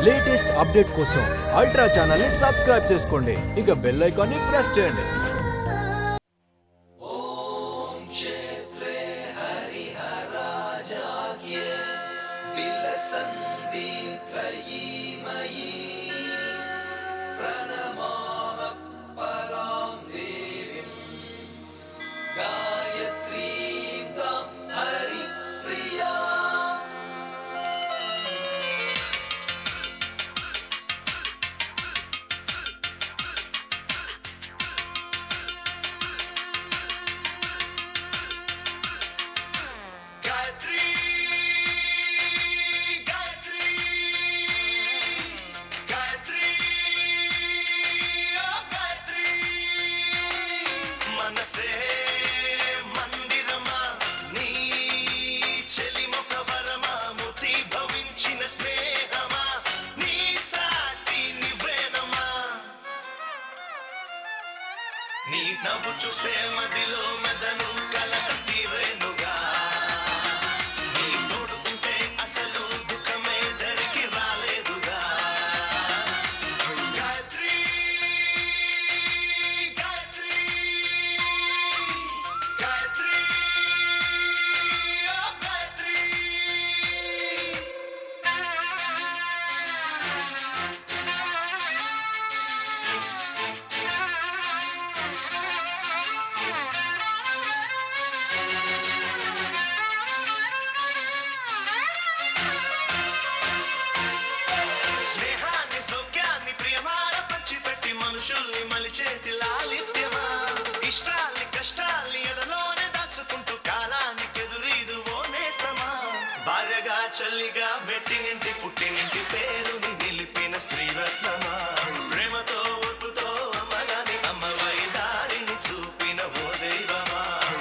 Latest update కోసం ultra channel ని subscribe చేసుకోండి ఇక బెల్ ఐకాన్ ని ప్రెస్ చేయండి గాయత్రి గాయత్రి గాయత్రి ఓ గాయత్రి మనసే మందిరమా నీ చెలిమొక వరమా ముతి భవించిన స్నేహమా నీ సాటి నివేనమా నీ నవ్వు చూస్తే మదిలో మెదను కలక తీరేనుగా నీ తోడుకుంటే అసలు దుఃఖమే దరికి రాలేదుగా గాయత్రి గాయత్రి గాయత్రి ఓ గాయత్రి స్నేహాన్ని సౌఖ్యాన్ని ప్రియమార పంచిపెట్టి మనుషుల్ని మలిచేతి లాలిత్యమా ఇష్టాల్ని కష్టాల్ని ఎదలోనే దాచుకుంటూ కాలానికి ఎదురీదు ఓ నేస్తమా భార్యగా చల్లిగా మెట్టినింటి పుట్టినింటి పేరుని నిలిపిన స్త్రీరత్నమా ప్రేమతో ఒప్పుతో అమ్మగాని అమ్మవై దారిని చూపిన ఓ దైవమా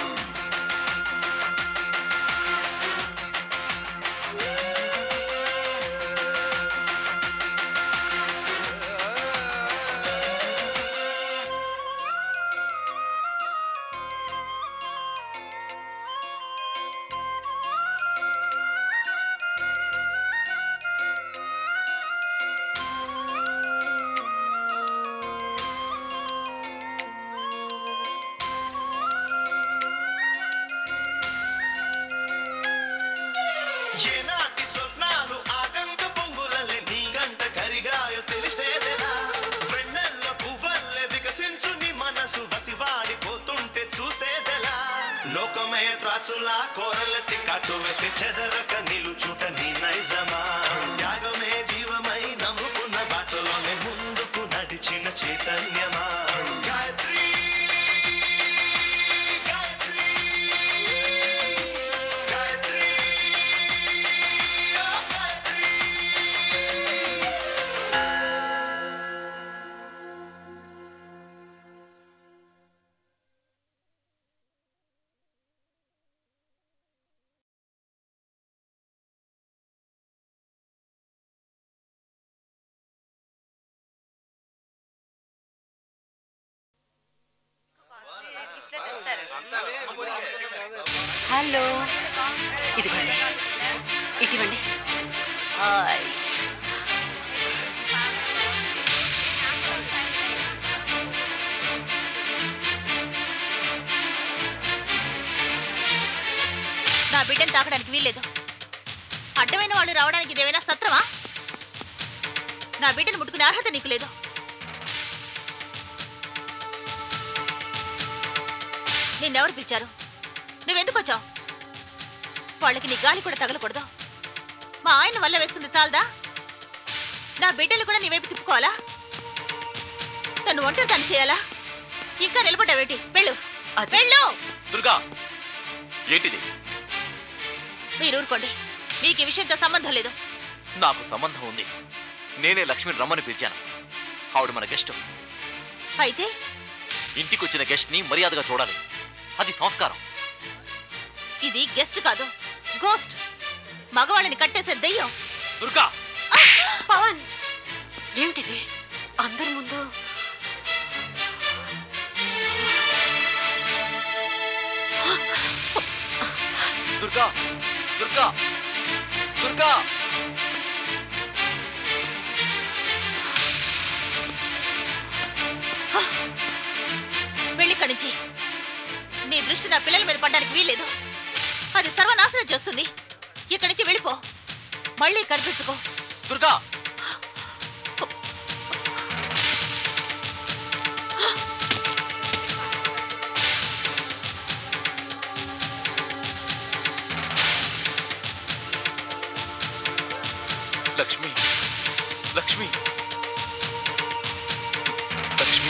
ఏనాటి స్వప్నాలు ఆగంక పొంగులలే నీ గంట కరిగాయో తెలిసేదెలా వెన్నెల్ల పువ్వల్లే వికసించు నీ మనసు వసివాడిపోతుంటే చూసేదెలా లోకమే త్రాచులా కోరలెత్తి కట్టు వేస్తే చెదరక నిలుచుట నీ నైజమా త్యాగమే జీవమై నమ్ముకున్న బాటలోనే ముందుకు నడిచిన చైతన్యమా గాయత్రి గాయత్రి గాయత్రి ఓ గాయత్రి హలో ఇదిగోండి ఇటువంటి హాయ్ నా బిడ్డను తాకడానికి వీల్లేదు అడ్డమైన వాళ్ళు రావడానికి ఇదేమైనా సత్రమా నా బిడ్డను ముట్టుకునే అర్హత నీకు లేదు నిన్నెవరు పిలిచారు నువ్వెందుకు వచ్చావు వాళ్ళకి నీ గాలి కూడా తగలకూడదు మా ఆయన వల్ల వేసుకుంది చాలదా నా బిడ్డలు కూడా నీ వైపు తిప్పుకోవాలా నన్ను ఒంటరి దాన్ని చేయాలా ఇంకా నిలబడ్డావేటి వెళ్ళు అది- వెళ్ళు దుర్గా ఏంటిది మీరు ఊరుకోండి మీకు ఈ విషయంతో సంబంధం లేదు నాకు సంబంధం ఉంది నేనే లక్ష్మిని రమ్మని పిలిచాను ఆవిడ మన గెస్ట్ అయితే ఇంటికి వచ్చిన గెస్ట్ ని మర్యాదగా చూడాలి అది సంస్కారం ఇది గెస్ట్ కాదు గోస్ట్ మగవాళ్ళని కట్టేసే దెయ్యం దుర్గా పవన్ ఏమిటిది అందరి ముందు దుర్గా దుర్గా దుర్గా పిల్లల మీద పడడానికి వీల్లేదు అది సర్వనాశనం చేస్తుంది ఇక్కడి నుంచి వెళ్ళిపో మళ్ళీ కనిపించుకో దుర్గా లక్ష్మి లక్ష్మి లక్ష్మి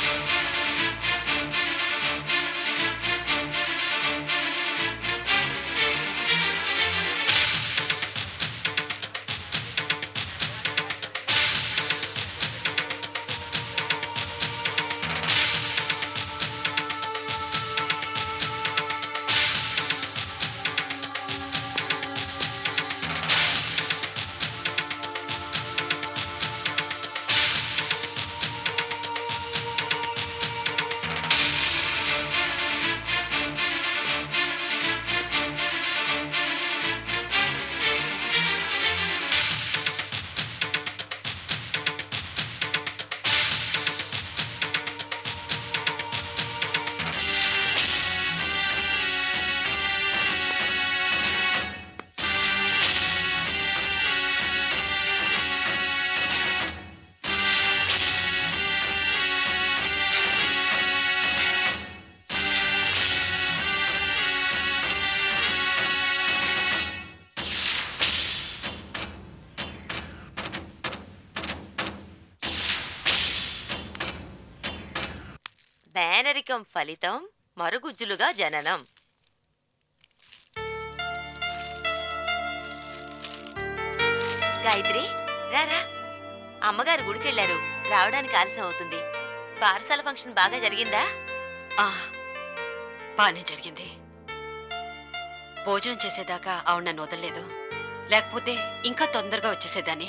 మేనరికం ఫలితం మరుగుజ్జులుగా జననం గాయత్రి రారా అమ్మగారు గుడికెళ్లారు రావడానికి ఆలస్యం అవుతుంది పారసాల ఫంక్షన్ బాగా జరిగిందా ఆ, బానే జరిగింది భోజనం చేసేదాకా ఆవిడ నన్ను వదలలేదు లేకపోతే ఇంకా తొందరగా వచ్చేసేదాన్ని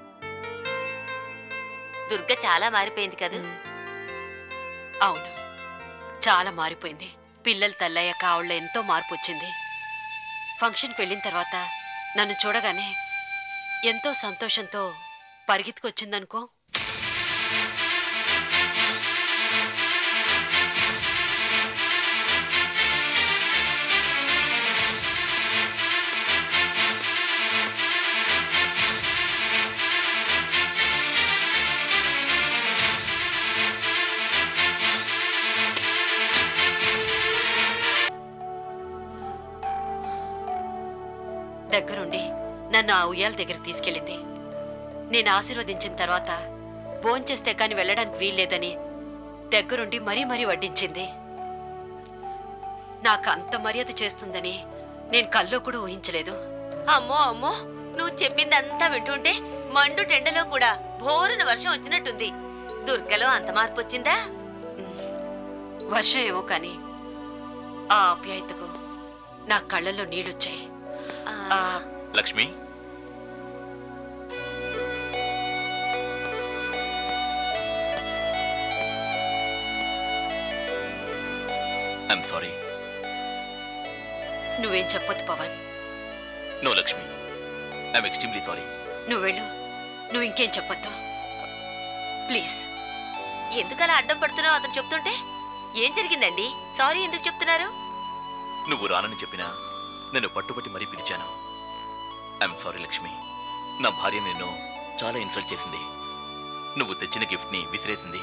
దుర్గ చాలా మారిపోయింది కదూ అవును చాలా మారిపోయింది పిల్లలు తల్లయ్యాక ఆవిడ ఎంతో మార్పు వచ్చింది ఫంక్షన్కి వెళ్ళిన తర్వాత నన్ను చూడగానే ఎంతో సంతోషంతో పరిగెత్తుకొచ్చిందనుకో దగ్గరుండి నన్ను ఆ ఉయ్యాల దగ్గరికి తీసుకెళ్ళింది నేను ఆశీర్వదించిన తర్వాత భోంచేస్తే కాని వెళ్ళడానికి వీల్లేదని దగ్గరుండి మరీ మరీ వడ్డించింది నాకు అంత మర్యాద చేస్తుందని నేను కల్లో కూడా ఊహించలేదు అమ్మో అమ్మో నువ్వు చెప్పిందంతా వింటుంటే మండు టెండలో కూడా భోరున వర్షం వచ్చినట్టుంది దుర్గలో అంత మార్పు వచ్చిందా వర్షం ఏమో కానీ ఆ ఆప్యాయతకు నా కళ్ళల్లో నీళ్ళొచ్చాయి ఆ, లక్ష్మి ఐఎమ్ సారీ నువ్వేం చెప్పొద్దు Pavan no Lakshmi I'm extremely sorry నువ్వు వెళ్ళు నువ్వు ఇంకేం చెప్పొద్దు ప్లీజ్ ఎందుకలా అడ్డం పడుతున్నావు అతను చెప్తుంటే ఏం జరిగిందండి సారీ ఎందుకు చెప్తున్నారు నువ్వు రానని చెప్పినా నేను పట్టుబట్టి మరీ పిలిచాను ఐఎమ్ సారీ లక్ష్మి నా భార్య నిన్ను చాలా ఇన్సల్ట్ చేసింది నువ్వు తెచ్చిన గిఫ్ట్ని విసిరేసింది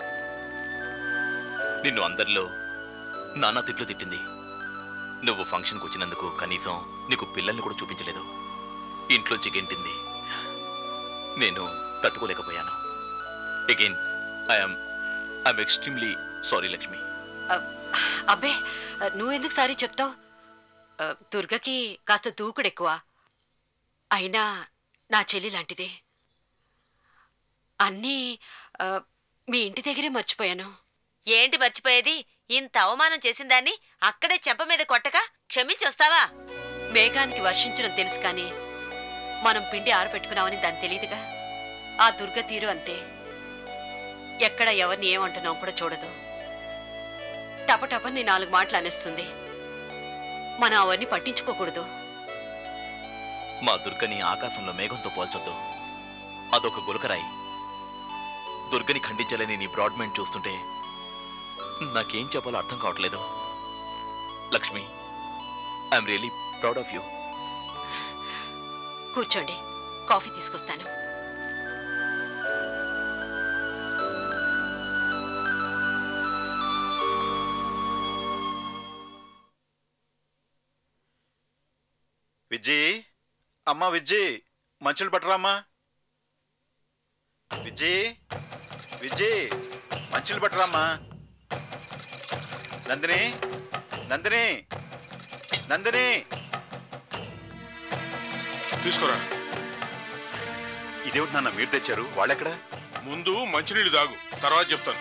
నిన్ను అందరిలో నానా తిట్లు తిట్టింది నువ్వు ఫంక్షన్కి వచ్చినందుకు కనీసం నీకు పిల్లల్ని కూడా చూపించలేదు ఇంట్లోంచి గెంటింది నేను తట్టుకోలేకపోయాను again I'm I'm extremely sorry Lakshmi అబ్- అబ్బే నువ్వెందుకు సారీ చెప్తావు దుర్గకి కాస్త దూకుడు ఎక్కువ అయినా నా చెల్లి లాంటిది అన్నీ ఆ, మీ ఇంటి దగ్గరే మర్చిపోయాను ఏంటి మర్చిపోయేది ఇంత అవమానం చేసిన దాన్ని అక్కడే చెంప మీద కొట్టక క్షమించి వస్తావా మేఘానికి వర్షించడం తెలుసు కానీ మనం పిండి ఆరబెట్టుకున్నామని దాని తెలియదుగా ఆ దుర్గ తీరు అంతే ఎక్కడ ఎవరిని ఏమంటున్నాం కూడా చూడదు టపటపని నాలుగు మాటలు అనేస్తుంది మనం అవన్నీ పట్టించుకోకూడదు మా దుర్గని ఆకాశంలో మేఘంతో పోల్చొద్దు అదొక గులకరాయి దుర్గని ఖండించాలని నీ బ్రాడ్మెంట్ చూస్తుంటే నాకేం చెప్పాలో అర్థం కావట్లేదు Lakshmi I'm really proud of you కూర్చోండి కాఫీ తీసుకొస్తాను విజ్జి అమ్మా విజ్జి మంచులు పట్టరామ్మా విజ్జి విజ్జి మంచులు పట్టరామ్మా నందిని నందిని నందిని తీసుకురా ఇదేమిటి నాన్న మీరు తెచ్చారు వాళ్ళెక్కడ ముందు మంచినీళ్ళు తాగు తర్వాత చెప్తాను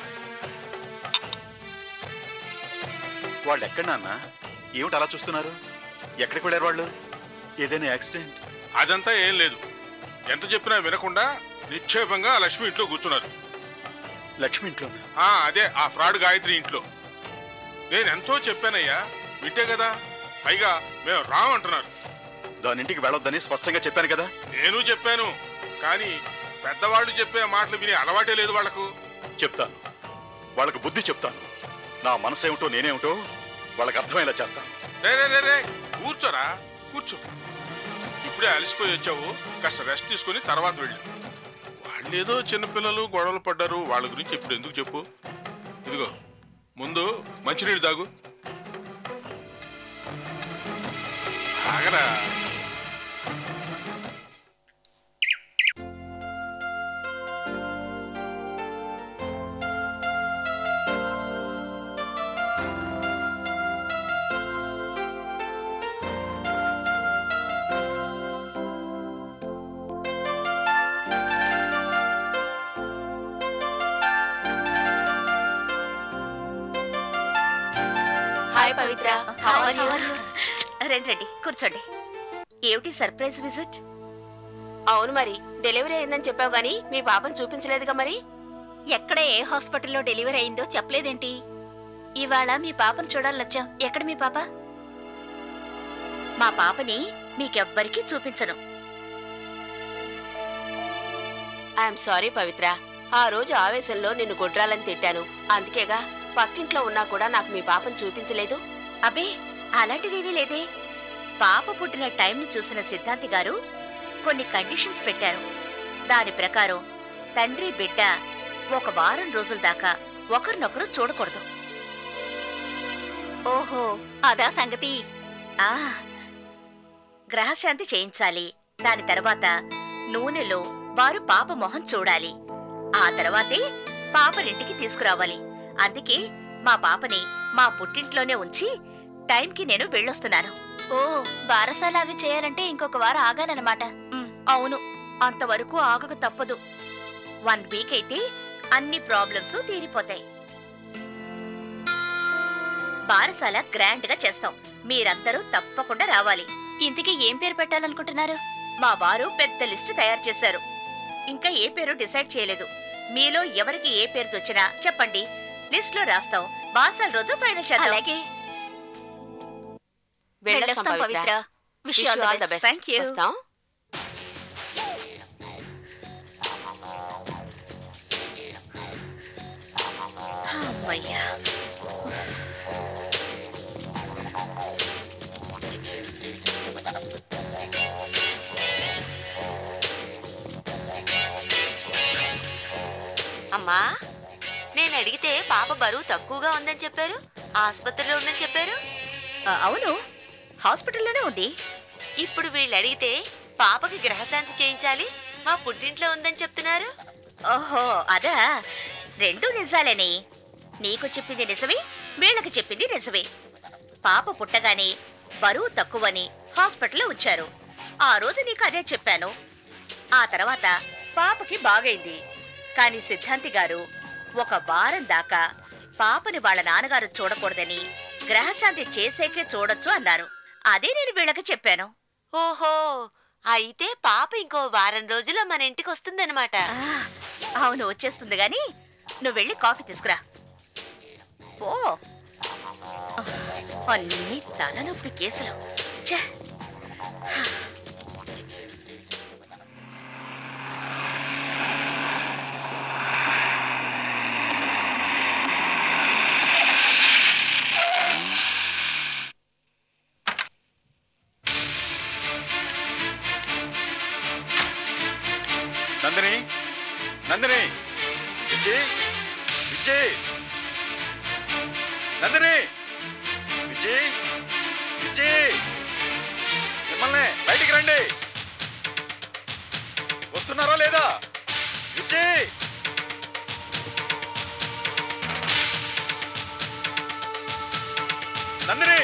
వాళ్ళు ఎక్కడ నాన్న ఏమిటి అలా చూస్తున్నారు ఎక్కడికి వెళ్ళారు వాళ్ళు ఏదైనా యాక్సిడెంట్ అదంతా ఏం లేదు ఎంత చెప్పినా వినకుండా నిక్షేపంగా ఆ లక్ష్మి ఇంట్లో కూర్చున్నారు లక్ష్మి ఇంట్లోనా ఆ అదే ఆ ఫ్రాడ్ గాయత్రి ఇంట్లో నేను ఎంతో చెప్పానయ్యా వింటే కదా పైగా మేము రాం అంటున్నారు దాని ఇంటికి వెళ్ళొద్దని స్పష్టంగా చెప్పాను కదా నేను చెప్పాను కానీ పెద్దవాళ్ళు చెప్పే మాటలు వినే అలవాటే లేదు వాళ్లకు చెప్తాను వాళ్ళకు బుద్ధి చెప్తాను నా మనసు ఏమిటో నేనేమిటో వాళ్ళకి అర్థమయ్యేలా చేస్తాను రే రే రే రే కూర్చోరా కూర్చో ఇప్పుడే అలసిపోయి వచ్చావు కాస్త రెస్ట్ తీసుకొని తర్వాత వెళ్ళు వాళ్ళు ఏదో చిన్నపిల్లలు గొడవలు పడ్డారు వాళ్ళ గురించి ఇప్పుడు ఎందుకు చెప్పు ఇదిగో ముందు మంచినీళ్ళు తాగు ఆగరా hi Pavithra How are you? రండి రండి కూర్చోండి ఏమిటి సర్ప్రైజ్ విజిట్ అవును మరి డెలివరీ అయిందని చెప్పావు గానీ మీ పాపను చూపించలేదుగా మరి ఎక్కడ ఏ హాస్పిటల్లో డెలివరీ అయిందో చెప్పలేదేంటి ఇవాళ మీ పాపను చూడాలని వచ్చాం ఎక్కడ మీ పాప మా పాపని మీకెవ్వరికీ చూపించను ఐఎమ్ సారీ పవిత్ర ఆ రోజు ఆవేశంలో నిన్ను గొడ్రాలని తిట్టాను అందుకేగా పక్కింట్లో ఉన్నా కూడా నాకు మీ పాపను చూపించలేదు అబ్బే అలాంటిదేమీ లేదే పాప పుట్టిన టైంని చూసిన సిద్ధాంతి గారు కొన్ని కండిషన్స్ పెట్టారు దాని ప్రకారం తండ్రి బిడ్డ ఒక వారం రోజుల దాకా ఒకరినొకరు చూడకూడదు ఓహో అదా సంగతి ఆ గ్రహశాంతి చేయించాలి దాని తర్వాత నూనెలో వారు పాప మొహం చూడాలి ఆ తర్వాతే పాపనింటికి తీసుకురావాలి అందుకే మా పాపని మా పుట్టింట్లోనే ఉంచి టైంకి నేను వెళ్ళొస్తున్నాను ఓ బారసాల అవి చేయాలంటే ఇంకొక వారం ఆగాలన్నమాట అవును అంతవరకు ఆగక తప్పదు వన్ వీక్ అయితే అన్ని ప్రాబ్లమ్స్ తీరిపోతాయి బారసాల గ్రాండ్ గా చేస్తాం మీరందరూ తప్పకుండా రావాలి ఇంతకీ ఏం పేరు పెట్టాలనుకుంటున్నారు మా వారు పెద్ద లిస్టు తయారు చేశారు ఇంకా ఏ పేరు డిసైడ్ చేయలేదు మీలో ఎవరికి ఏ పేరు తోచినా చెప్పండి లిస్ట్ లో రాస్తాం బారసాల రోజు ఫైనల్ చేద్దాం అలాగే వెళ్ళొస్తాం పవిత్ర Wish you all the best. Thank you. వస్తాం అమ్మయ్యా అమ్మా నేను అడిగితే పాప బరువు తక్కువగా ఉందని చెప్పారు ఆసుపత్రిలో ఉందని చెప్పారు ఆ, అవును హాస్పిటల్లోనే ఉంది ఇప్పుడు వీళ్ళు అడిగితే పాపకి గ్రహశాంతి చేయించాలి మా పుట్టింట్లో ఉందని చెప్తున్నారు ఓహో అదా రెండు నిజాలేని నీకు చెప్పింది నిజమే వీళ్ళకి చెప్పింది నిజమే పాప పుట్టగానే బరువు తక్కువని హాస్పిటల్లో ఉంచారు ఆ రోజు నీకు అదే చెప్పాను ఆ తర్వాత పాపకి బాగైంది కానీ సిద్ధాంతి గారు ఒక వారం దాకా పాపని వాళ్ళ నాన్నగారు చూడకూడదని గ్రహశాంతి చేసేకే చూడొచ్చు అన్నారు అదే నేను వీళ్ళకి చెప్పాను ఓహో అయితే పాప ఇంకో వారం రోజుల్లో మన ఇంటికి వస్తుందన్నమాట ఆ, అవును వచ్చేస్తుంది గాని నువ్వు వెళ్ళి కాఫీ తీసుకురా ఓ అన్ని తలనొప్పి కేసులు ఛే! నందిని నందిని విజయ్ విజయ్ నందిని విజయ్ విజయ్ మిమ్మల్ని బయటికి రండి వస్తున్నారా లేదా విజయ్ నందిని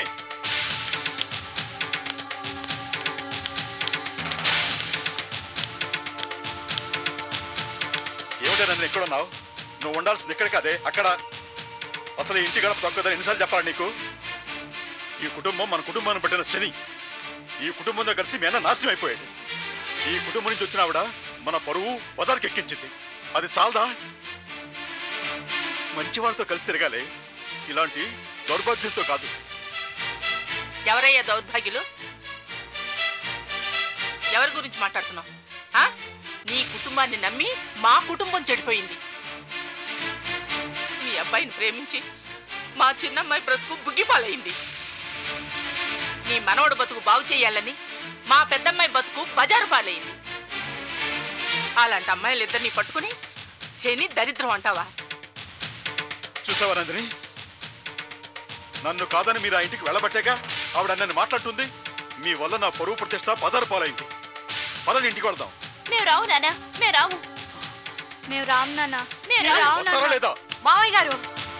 ఏమిటో నన్ను ఎక్కడ ఉన్నావు నువ్వు ఉండాల్సింది ఇక్కడ కాదే అక్కడ అసలు ఈ ఇంటి గడప తగ్గదని ఎన్నిసార్లు చెప్పాలి నీకు ఈ కుటుంబం మన కుటుంబాన్ని పట్టిన శని ఈ కుటుంబంతో కలిసి మీ అన్న నాశనం అయిపోయాడు ఈ కుటుంబం నుంచి వచ్చిన ఆవిడ మన పరువు బజార్కి ఎక్కించింది అది చాలదా మంచివాడితో కలిసి తిరగాలి ఇలాంటి దౌర్భాగ్యంతో కాదు ఎవరయ్యా దౌర్భాగ్యులు ఎవరి గురించి మాట్లాడుతున్నావు ఆ? నీ కుటుంబాన్ని నమ్మి మా కుటుంబం చెడిపోయింది మీ అబ్బాయిని ప్రేమించి మా చిన్నమ్మాయి బ్రతుకు బుగ్గిపాలైంది నీ మనవడు బతుకు బాగు చేయాలని మా పెద్దమ్మాయి బతుకు బజారు పాలైంది అలాంటి అమ్మాయిలు ఇద్దరిని పట్టుకుని శని దరిద్రం అంటావా చూసావా నందిని నన్ను కాదని మీరు ఆ ఇంటికి వెళ్ళబట్టేగా ఆవిడ నన్ను మాట్లాడుతుంది మీ వల్ల నా పరువు ప్రతిష్ట పదారు పాలైంది పదని ఇంటికి వెళ్దాం మేము రావు నాన్న మేము రావు మేము రామ్ నాన్న మేము మేము రావు వస్తారా నాన్న లేదా మావయ్య గారు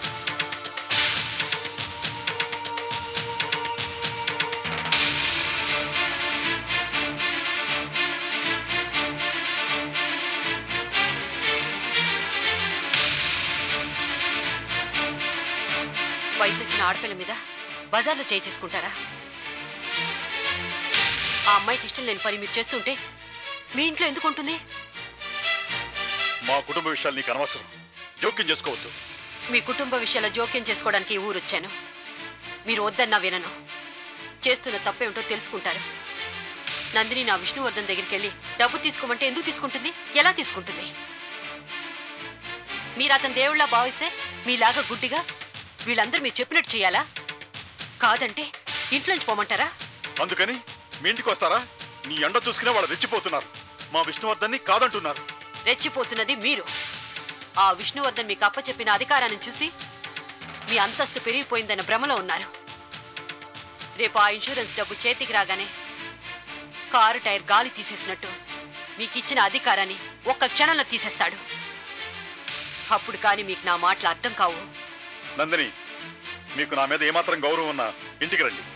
వయసు వచ్చిన ఆడపిల్ల మీద బజార్లో చేయి చేసుకుంటారా ఆ అమ్మాయికి ఇష్టం లేని పని మీరు చేస్తుంటే మీ ఇంట్లో ఎందుకు ఉంటుంది మా కుటుంబ విషయాలు నీకు అనవసరం జోక్యం చేసుకోవద్దు మీ కుటుంబ విషయాల జోక్యం చేసుకోవడానికి ఈ ఊరు వచ్చాను మీరు వద్దన్నా వినను చేస్తున్న తప్పేమిటో తెలుసుకుంటారు నందిని నా విష్ణువర్ధన్ దగ్గరికి వెళ్ళి డబ్బు తీసుకోమంటే ఎందుకు తీసుకుంటుంది ఎలా తీసుకుంటుంది మీరు అతని దేవుళ్ళ భావిస్తే మీలాగా గుడ్డిగా వీళ్ళందరూ మీరు చెప్పినట్టు చేయాలా కాదంటే ఇంట్లోంచి పోమంటారా అందుకని మీ ఇంటికి వస్తారా నీ ఎండ చూసుకునే వాళ్ళు రెచ్చిపోతున్నారు మా విష్ణువర్ధన్ని కాదంటున్నారు రెచ్చిపోతున్నది మీరు ఆ విష్ణువర్ధన్ మీకు అప్పచెప్పిన అధికారాన్ని చూసి మీ అంతస్తు పెరిగిపోయిందన్న భ్రమలో ఉన్నారు రేపు ఆ ఇన్సూరెన్స్ డబ్బు చేతికి రాగానే కారు టైర్ గాలి తీసేసినట్టు మీకు ఇచ్చిన అధికారాన్ని ఒక్క క్షణంలో తీసేస్తాడు అప్పుడు కానీ మీకు నా మాటలు అర్థం కావు నందిని మీకు నా మీద ఏమాత్రం గౌరవం ఉన్నా ఇంటికి రండి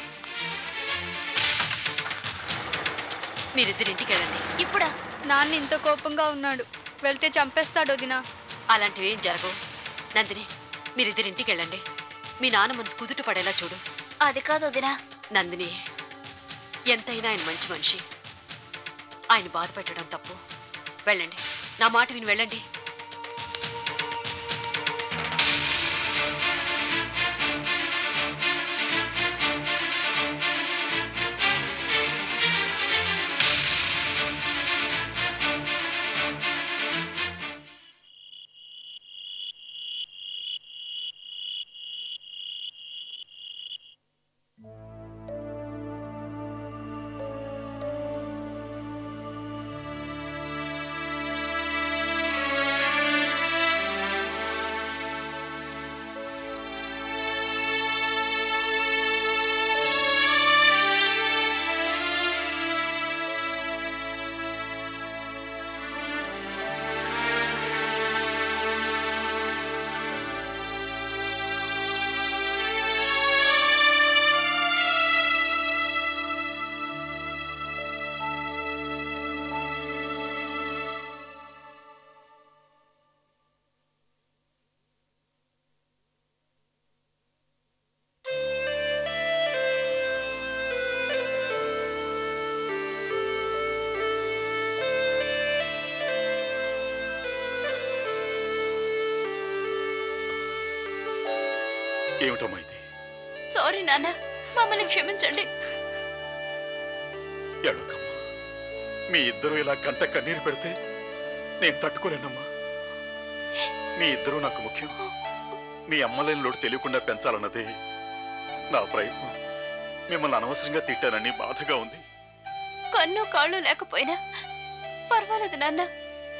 మీరిద్దరి ఇంటికి వెళ్ళండి ఇప్పుడా నాన్న ఇంత కోపంగా ఉన్నాడు వెళ్తే చంపేస్తాడు వదినా అలాంటివి ఏం జరగవు నందిని మీరిద్దరి ఇంటికి వెళ్ళండి మీ నాన్న మనసు కుదుట పడేలా చూడు అది కాదు వదినా నందిని ఎంతైనా ఆయన మంచి మనిషి ఆయన బాధ పెట్టడం తప్పు వెళ్ళండి నా మాట విని వెళ్ళండి ఏమిటమ్మా ఇది సారీ నాన్న మమ్మల్ని క్షమించండి ఏడవకమ్మా మీ ఇద్దరు ఇలా కంట కన్నీరు పెడితే నేను తట్టుకోలేనమ్మా మీ ఇద్దరూ నాకు ముఖ్యం మీ అమ్మలేని లోటు తెలియకుండా పెంచాలన్నదే నా ప్రయత్నం మిమ్మల్ని అనవసరంగా తిట్టానని బాధగా ఉంది కన్ను కాళ్ళు లేకపోయినా పర్వాలేదు నాన్న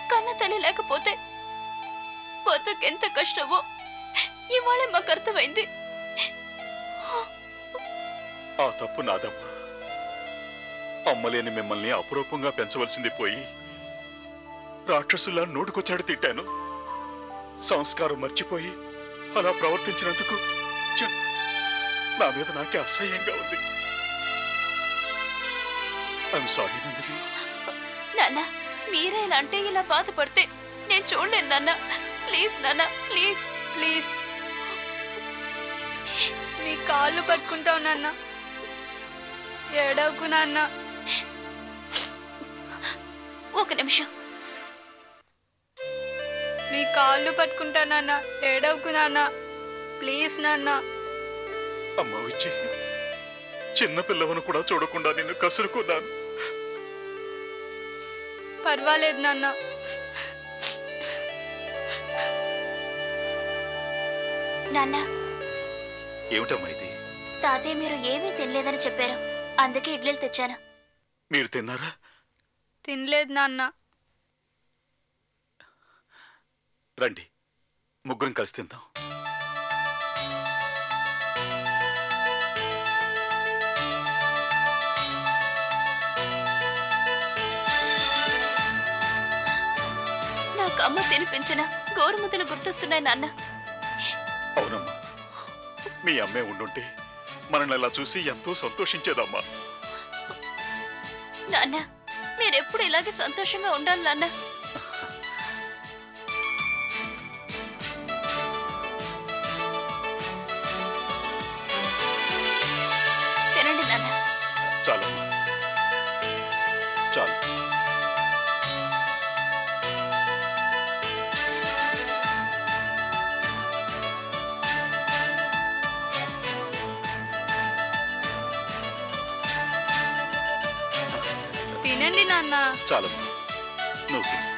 కన్న తల్లి లేకపోతే బతుకెంత కష్టమో ఇవాళే మాకు అర్థమైంది ఆ తప్పు నాదమ్మా అమ్మలేని మిమ్మల్ని అపురూపంగా పెంచవలసింది పోయి రాక్షసుల్లా నోటుకొచ్చాడు తిట్టాను సంస్కారం మర్చిపోయి అలా ప్రవర్తించినందుకు ఛ! నా మీద నాకే అసహ్యంగా ఉంది ఐఎమ్ సారీ నందిని నాన్న మీరే ఇలా అంటే ఇలా బాధపడితే నేను చూడలేను నాన్న ప్లీజ్ నాన్న ప్లీజ్ ప్లీజ్ నీ కాళ్ళు పట్టుకుంటావు నాన్న ఏడవకు నాన్న ఒక నిమిషం నీ కాళ్ళు పట్టుకుంటా నాన్న ఏడవకు నాన్న ప్లీజ్ నాన్న అమ్మ విచ్చి చిన్న పిల్లవను కూడా చూడకుండా నిన్ను కసురుకున్నాను పర్వాలేదు నాన్న నాన్న ఏమిటమ్మా ఇది తాతయ్య మీరు ఏమీ తినలేదని చెప్పారు అందుకే ఇడ్లీలు తెచ్చాను మీరు తిన్నారా తినలేదు నాన్న రండి ముగ్గురం కలిసి తిందాం నాకు అమ్మ తినిపించిన గోరుముద్దలు గుర్తొస్తున్నాయి నాన్న అవునమ్మా మీ అమ్మే ఉండుంటే మనల్ని ఇలా చూసి ఎంతో సంతోషించేదమ్మా నాన్న మీరెప్పుడు ఇలాగే సంతోషంగా ఉండాలి నాన్న తినండి నాన్న చాలమ్మా చాలు తినండి నాన్న చాలమ్మా నువ్వు తిను.